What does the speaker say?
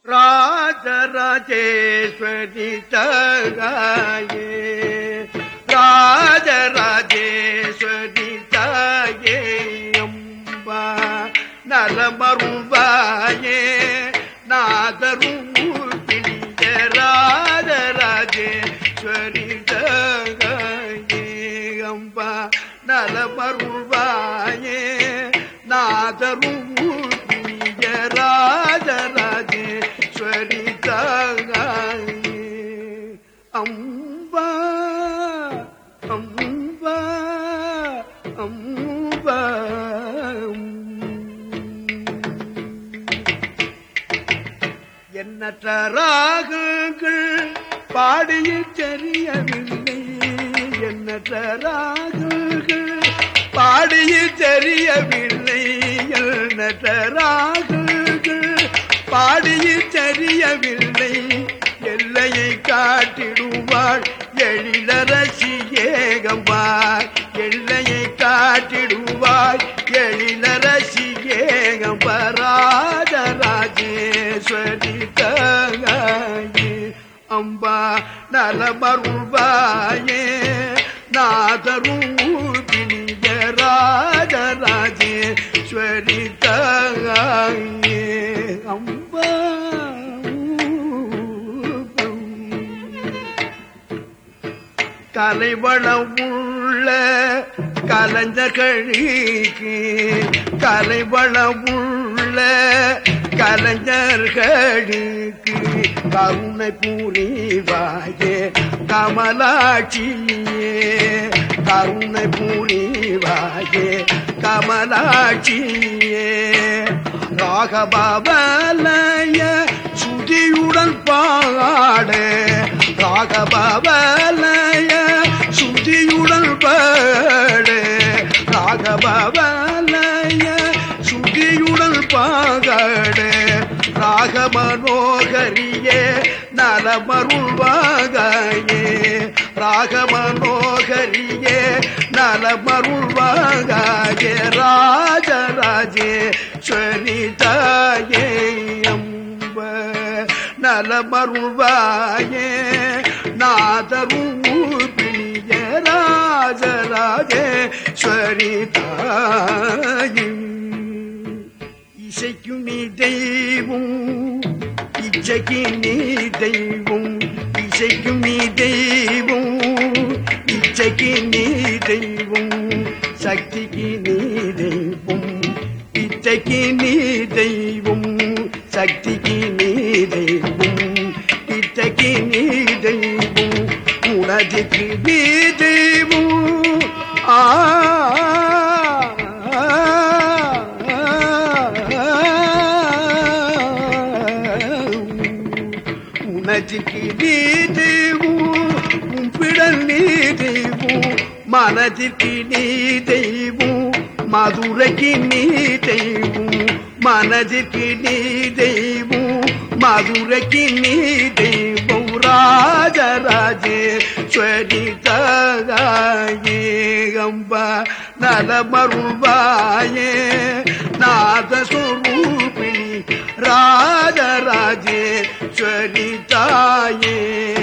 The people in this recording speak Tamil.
ராஜராஜேஸ்வரி தாயே ராஜராஜேஸ்வரி தாயே அம்பா நலமருள்வாயே நாதரும் பிடிய ராஜராஜேஸ்வரி தாயே அம்பா நலமருள்வாயே நாதரும் பிடிய ராஜராஜேஸ்வரி தாயே அம்பா அம்பா அம்பா எண்ணற்ற ராகங்கள் பாடிய தெரியவில்லை எண்ணற்ற ராகங்கள் பாடிய தெரியவில்லை எண்ணற்ற ராகங்கள் பாடிய தெரியவில்லை எல்லையை காட்டிடுவாள் எழிலரசி ஏகம்பாய் எல்லையை காட்டிடுவாய் எழிலரசி ஏகம்பராஜராஜேஸ்வரி தாயே அம்பா நலமருள்வாயே நாதரூபிணிய ராஜராஜேஸ்வரி தாயே அம்பா கலைவளம் உள்ள கலைஞர்களுக்கு கலைவளம் உள்ள கலைஞர்களுக்கு கருணை புரிவாயே கமலாட்சியே கருணை புரிவாயே கமலாட்சியே ராகபாவலய சுதியுடன் பாடு ராகபாவலய சுதியுடன் பாடு ராகபாவலய சுதியுடன் பாகாடு ராகமனோகரியே நலமருள்வாகாயே ராகமனோகரியே நலமருள்வாகாயே ராஜராஜே ஸ்வரிதாயே அம்ப நலமருள்வாயே நாதரூபிணிய ராஜராஜே ஸ்வரிதாயே இசைக்கும் நீ தெய்வம் இச்சைக்கு நீ தெய்வம் இசைக்கும் நீ தெய்வம் இச்சைக்கு நீ தெய்வம் சக்திக்கு நீ தெய்வம் இச்சைக்கு நீ தெய்வம் சக்திக்கு நீ தெய்வம் இச்சைக்கு நீ தெய்வம் உனதுக்கு நீ தெய்வம் ஆ உனதுக்கு நீ தெய்வம் உம்பிடல் நீ தெய்வம் மனதிற்கு நீ தெய்வம் மதுரைக்கு நீ தெய்வம் மனதிற்கு நீ தெய்வம் மதுரைக்கு நீ தெய்வம் ராஜராஜே ஸ்வரிதாயே அம்பா நலமருள்வாயே நாதஸ்வரூபிணி ராஜராஜே ஸ்வரிதாயே